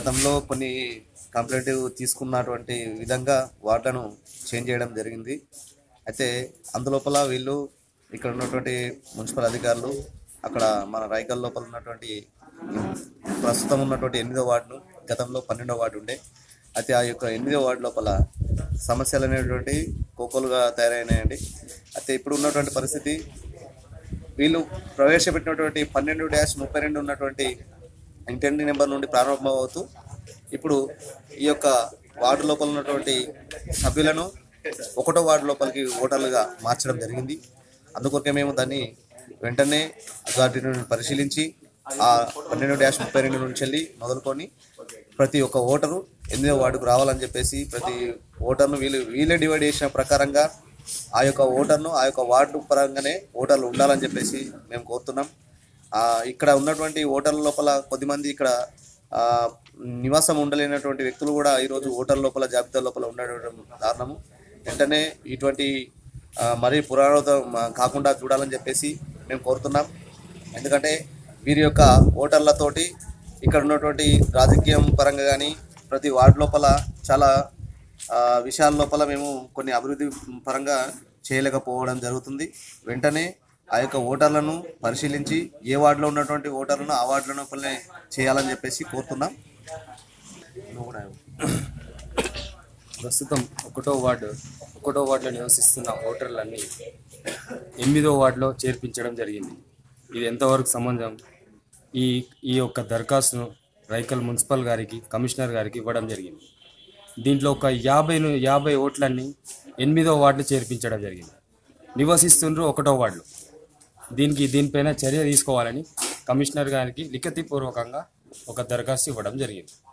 గతంలో కొన్ని కంప్లైంట్ తీసుకున్నటువంటి విధంగా వార్డులను చేంజ్ చేయడం జరిగింది అయితే అందులోపల వీళ్ళు ఇక్కడ ఉన్నటువంటి మున్సిపల్ అధికారులు అక్కడ మన రాయకల్ లోపల ఉన్నటువంటి ప్రస్తుతం ఉన్నటువంటి ఎనిమిదో వార్డును గతంలో పన్నెండో వార్డు ఉండే అయితే ఆ యొక్క ఎనిమిదో వార్డు లోపల సమస్యలు అనేటువంటి కోకోలుగా తయారైనాయండి అయితే ఇప్పుడు ఉన్నటువంటి పరిస్థితి వీళ్ళు ప్రవేశపెట్టినటువంటి పన్నెండు డ్యాష్ ముప్పై రెండు ఉన్నటువంటి ఇంటెండి నెంబర్ నుండి ప్రారంభమవుతూ ఇప్పుడు ఈ యొక్క వార్డు లోపల ఉన్నటువంటి సభ్యులను ఒకటో వార్డు లోపలికి ఓటర్లుగా మార్చడం జరిగింది అందుకొరకే మేము దాన్ని వెంటనే అథారిటీ నుండి పరిశీలించి ఆ పన్నెండు డ్యాష్ ముప్పై రెండు నుంచి వెళ్ళి మొదలుకొని ప్రతి ఒక్క ఓటరు ఎనిమిదో వార్డుకు రావాలని చెప్పేసి ప్రతి ఓటర్ను వీళ్ళు వీళ్ళే డివైడ్ చేసిన ప్రకారంగా ఆ యొక్క ఓటర్ను ఆ యొక్క వార్డు పరంగానే ఓటర్లు ఉండాలని చెప్పేసి మేము కోరుతున్నాం ఆ, ఇక్కడ ఉన్నటువంటి ఓటర్ల లోపల కొద్దిమంది ఇక్కడ ఆ, నివాసం ఉండలేనటువంటి వ్యక్తులు కూడా ఈరోజు ఓటర్ లోపల జాబితా లోపల ఉండడం కారణము వెంటనే ఇటువంటి ఆ, మరీ పురాణోతం కాకుండా చూడాలని చెప్పేసి మేము కోరుతున్నాం ఎందుకంటే వీరి యొక్క ఓటర్లతోటి ఇక్కడ ఉన్నటువంటి రాజకీయం పరంగా కానీ ప్రతి వార్డు లోపల చాలా ఆ, విషయాల లోపల మేము కొన్ని అభివృద్ధి పరంగా చేయలేకపోవడం జరుగుతుంది వెంటనే ఆ యొక్క ఓటర్లను పరిశీలించి ఏ వార్డులో ఉన్నటువంటి ఓటర్లను ఆ వార్డులో లోపలనే చేయాలని చెప్పేసి కోరుతున్నాం నువ్వు కూడా ప్రస్తుతం ఒకటో వార్డు ఒకటో వార్డులో నివసిస్తున్న ఓటర్లన్నీ ఎనిమిదో వార్డులో చేర్పించడం జరిగింది ఇది ఎంతవరకు సంబంధం ఈ ఈ యొక్క దరఖాస్తును రైకల్ మున్సిపల్ గారికి కమిషనర్ గారికి ఇవ్వడం జరిగింది దీంట్లో ఒక యాభై ను- యాభై ఓట్లన్నీ ఎనిమిదో వార్డులో చేర్పించడం జరిగింది నివసిస్తుండ్రు ఒకటో వార్డులో దీనికి దీనిపైన చర్య తీసుకోవాలని కమిషనర్ గారికి లిఖితపూర్వకంగా ఒక దరఖాస్తు ఇవ్వడం జరిగింది